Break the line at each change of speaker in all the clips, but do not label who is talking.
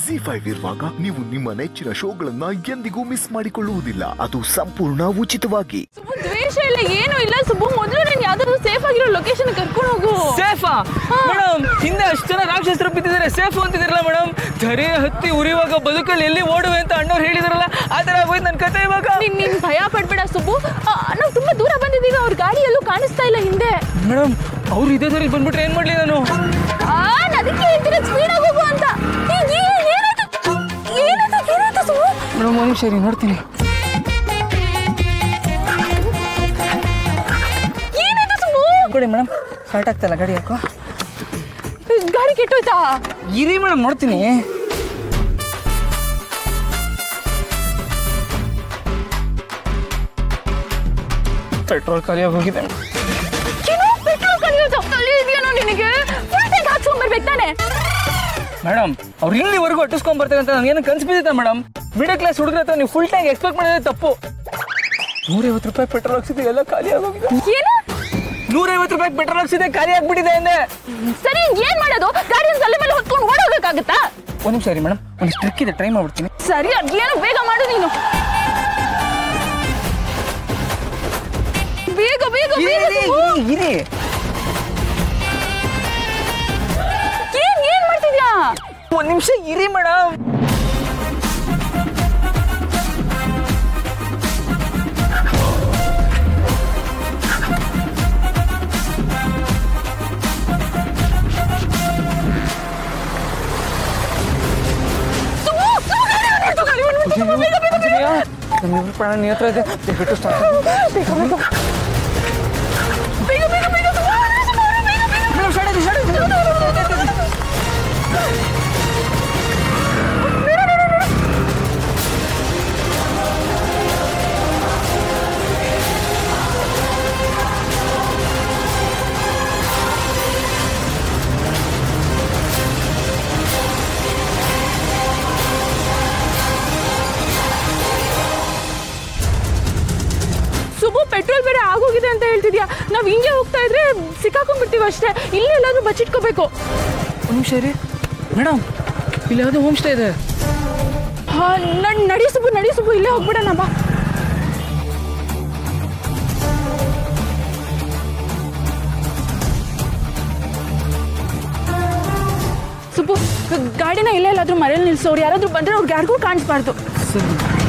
G five ಇರುವಾಗ ನೀವು ನಿಮ್ಮ ನೆಚ್ಚಿನ ಶೋಗಳನ್ನ ಎಂದಿಗೂ ಮಿಸ್ ಮಾಡಿಕೊಳ್ಳುವುದಿಲ್ಲ ಅದು ಸಂಪೂರ್ಣ ಉಚಿತವಾಗಿ
ಸುಬ್ಬು ದ್ವೇಷ ಇಲ್ಲ ಏನು ಇಲ್ಲ ಸುಬ್ಬು ಮೊದಲು ನಾನು ಯಾವ್ದಾದ್ರು ಸೇಫ್ ಆಗಿರೋ ಲೊಕೇಶನ್ ಕರ್ಕೊಂಡು ಹೋಗು
ಸೇಫಾ ಮೇಡಮ್ ಹಿಂದೆ ಅಷ್ಟು ಜನ ರಾಕ್ಷಸರು ಬಿದ್ದಿದ್ದಾರೆ ಸೇಫ್ ಅಂತಿದಿರಲ್ಲ ಮೇಡಮ್ ಧರೆ ಹತ್ತಿ ಉರಿಯುವಾಗ ಬದುಕಲ್ಲಿ ಎಲ್ಲಿ ಓಡುವೆ ಅಂತ ಅಣ್ಣವ್ರು ಹೇಳಿದ್ರಲ್ಲ ಆ ಥರ ಆಗೋಯ್ತು ನನ್ನ ಕತೆ ಇವಾಗ
ನೀನ್ ನೀನ್ ಭಯ ಪಡ್ಬೇಡ ಸುಬ್ಬು ಆ, ನಾವು ತುಂಬಾ ದೂರ ಬಂದಿದ್ದೀವಿ ಅವ್ರ ಗಾಡಿ ಎಲ್ಲೂ ಕಾಣಿಸ್ತಾ ಇಲ್ಲ ಹಿಂದೆ
ಮೇಡಮ್ ಅವ್ರು ಇದೇ ದಾರಿ ಬಂದ್ಬಿಟ್ರೆ ಏನ್ ಮಾಡ್ಲಿ ನಾನು
ಆ ನಾನ್ ಅದಕ್ಕೆ ಹೇಳ್ತೀನಿ ಸ್ಪೀಡ್ ಆಗಿ ಹೋಗು ಅಂತ ಏ, ಏ- ಏನಾಯ್ತು ಏನಾಯ್ತು ಏನಾಯ್ತು ಸುಬ್ಬು
ಮೇಡಮ್ ಒಂದು ಸರಿ ನೋಡ್ತೀನಿ
ಏನಾಯ್ತು ಸುಬ್ಬು
ಕೊಡಿ ಮೇಡಮ್ ಸ್ಟಾರ್ಟ್ ಆಗ್ತಲ್ಲ ಗಾಡಿ ಯಾಕೋ
ಗಾಡಿ ಕೆಟ್ಟೋಯ್ತಾ
ಇರಿ ಮೇಡಮ್ ನೋಡ್ತೀನಿ ಪೆಟ್ರೋಲ್ ಖಾಲಿಯಾಗಿ ಹೋಗಿದೆ
ಏನೋ ಪೆಟ್ರೋಲ್ ಕಲಿಯೋದು ತಲೆ ಇದೆಯೇನೋ ನಿನಗೆ ಫುಲ್ ಟ್ಯಾಂಕ್ ಹಾಕ್ಸ್ಕೊಂಡ್ಬರ್ಬೇಕು ತಾನೆ
ಮೇಡಮ್ ಅವ್ರು ಇಲ್ಲಿವರೆಗೂ ಅಟ್ಟಿಸ್ಕೊಂಡ್ ಬರ್ತಾರೆ ಅಂತ ನನಗೇನು ಕನ್ಸ್ ಬಿದ್ದಿತ್ತ ಮೇಡಮ್ ಮಿಡಲ್ ಕ್ಲಾಸ್ ಹುಡುಗರ ಹತ್ರ ನೀವು ಫುಲ್ ಟ್ಯಾಂಕ್ ಎಕ್ಸ್ಪೆಕ್ಟ್ ಮಾಡಿದ್ರೆ ತಪ್ಪು ನೂರೈವತ್ತು ರೂಪಾಯಿ ಪೆಟ್ರೋಲ್ ಹಾಕ್ಸಿದ್ರೆ ಎಲ್ಲ ಖಾಲಿ ಆಗೋಗಿದೆ
ಏನು
ನೂರೈವತ್ತು ರೂಪಾಯಿ ಪೆಟ್ರೋಲ್ ಹಾಕ್ಸಿದ್ರೆ ಖಾಲಿ ಆಗ್ಬಿಟ್ಟಿದೆ ಅಂದೆ
ಸರಿ ಏನ್ ಮಾಡೋದು ಗಾಡಿನ ತಲೆ ಮೇಲೆ ಹೊತ್ಕೊಂಡು ಓಡೋಗ್ಬೇಕಾಗತ್ತಾ
ಒಂದು ನಿಮಿಷ ರೀ ಮೇಡಮ್ ಒಂದು ಟ್ರಿಕ್ ಇದೆ ಟ್ರೈ ಮಾಡ್ಬಿಡ್ತೀನಿ
ಸರಿ ಅದೇನು ಬೇಗ ಮಾಡು ನೀನು ಬೇಗ ಬೇಗ ಬೇಗ ಸುಬ್ಬು.
ಇರಿ
ಏನ್ ಏನ್ ಮಾಡ್ತಿದ್ಯಾ
ಒಂದು ನಿಮಿಷ ಇರಿ ಮೇಡಮ್
ಸುಬ್ಬು, ಸುಬ್ಬು, ಗಾಡಿ ಬಂದ್ಬಿಡ್ತು, ಗಾಡಿ ಬಂದ್ಬಿಡ್ತು, ಸುಬ್ಬು, ಬೇಗ ಬೇಗ ಬೇಗ.
ನಮ್ಮಿಬ್ರು ಪ್ರಾಣ ನಿನ್ನ ಹತ್ರ ಇದೆ ದಯವಿಟ್ಟು ಸ್ಟಾರ್ಟ್
ಬೇಗ ಬೇಗ ಬೇಗ ಬೇಗ ಬೇಗ ಸುಬ್ಬು, ಸುಬ್ಬು, ಬೇಗ ಬೇಗ
ಮೇಡಮ್ ಸ್ಟಾರ್ಟ್ ಆಯ್ತು ಸ್ಟಾರ್ಟ್ ಆಯ್ತು
ಸುಬ್ಬು ಪೆಟ್ರೋಲ್ ಬೇರೆ ಆಗೋಗಿದೆ ಅಂತ ಹೇಳ್ತಿದ್ಯಾ ನಾವ್ ಹಿಂಗೆ ಹೋಗ್ತಾ ಇದ್ರೆ ಸಿಕ್ಕಾಕೊಂಡ್ಬಿಡ್ತೀವಿ ಅಷ್ಟೇ ಇಲ್ಲೇ ಎಲ್ಲಾದ್ರೂ ಬಚ್ಚಿಟ್ಕೋಬೇಕು
ಒಂದು ನಿಮಿಷ ರೀ ಮೇಡಮ್ ಇಲ್ಲಿ ಯಾವುದೋ ಹೋಮ್ ಸ್ಟೇ ಇದೆ
ಹಾ ನಡ್ ನಡಿ ಸುಬ್ಬು ನಡಿ ಸುಬ್ಬು ಇಲ್ಲೇ ಹೋಗ್ಬಿಡೋಣ ಬಾ ಸುಬ್ಬು ಗ- ಗಾಡಿನ ಇಲ್ಲೇ ಎಲ್ಲಾದ್ರೂ ಮನೇಲಿ ನಿಲ್ಸೋರು ಯಾರಾದ್ರೂ ಬಂದ್ರೆ ಅವ್ರಿಗೆ ಯಾರಿಗೂ ಕಾಣಿಸ್ಬಾರ್ದು
ಸರಿ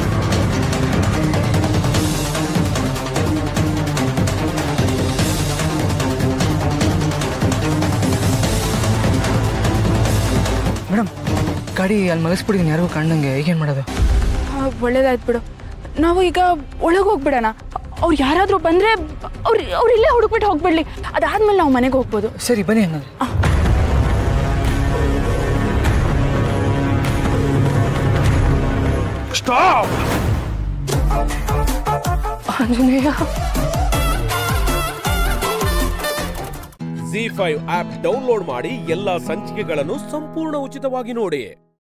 ಮೇಡಮ್ ಗಾಡಿ ಅಲ್ಲಿ ಮಲಗಿಸ್ಬಿಟ್ಟಿದ್ದೀನಿ ಯಾರಿಗೂ ಕಾಣ್ದಂಗೆ ಈಗೇನು ಮಾಡೋದು
ಹಾ, ಒಳ್ಳೇದಾಯ್ತು ಬಿಡು ನಾವು ಈಗ ಒಳಗೆ ಹೋಗ್ಬಿಡೋಣ ಅವ್ರು ಯಾರಾದ್ರೂ ಬಂದ್ರೆ ಅವ್ರು ಅವ್ರು ಇಲ್ಲೇ ಹುಡುಕ್ಬಿಟ್ಟು ಹೋಗ್ಬಿಡ್ಲಿ ಅದಾದ್ಮೇಲೆ ನಾವು ಮನೆಗೆ ಹೋಗ್ಬೋದು
ಸರಿ ಬನ್ನಿ ಹಂಗಂದ್ರೆ Anjaneya
Zee five app download ಮಾಡಿ ಎಲ್ಲಾ ಸಂಚಿಕೆಗಳನ್ನು ಸಂಪೂರ್ಣ ಉಚಿತವಾಗಿ ನೋಡಿ